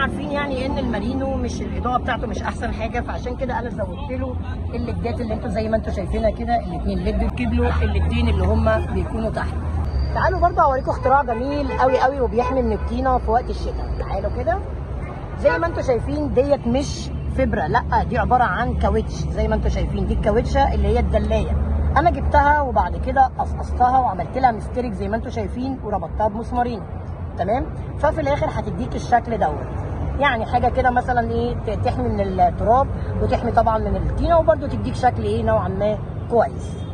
عارفين يعني ان المارينو مش الاضاءه بتاعته مش احسن حاجه فعشان كده انا زودت له الليدات اللي انتوا زي ما انتوا شايفينها كده الاثنين ليد ركب له الليدين اللي هم بيكونوا تحت تعالوا برضه اوريكم اختراع جميل قوي قوي وبيحمي من الطينه في وقت الشتاء تعالوا كده زي ما انتوا شايفين ديت مش فبره لا دي عباره عن كاوتش زي ما انتوا شايفين دي الكاوتشه اللي هي الدلايه انا جبتها وبعد كده قصقصتها وعملت لها مسترك زي ما انتوا شايفين وربطتها بمسمارين تمام ففي الاخر هتديك الشكل دوت يعني حاجه كده مثلا ايه ت- تحمي من التراب وتحمي طبعا من الطينه وبرده تديك شكل ايه نوعا ما كويس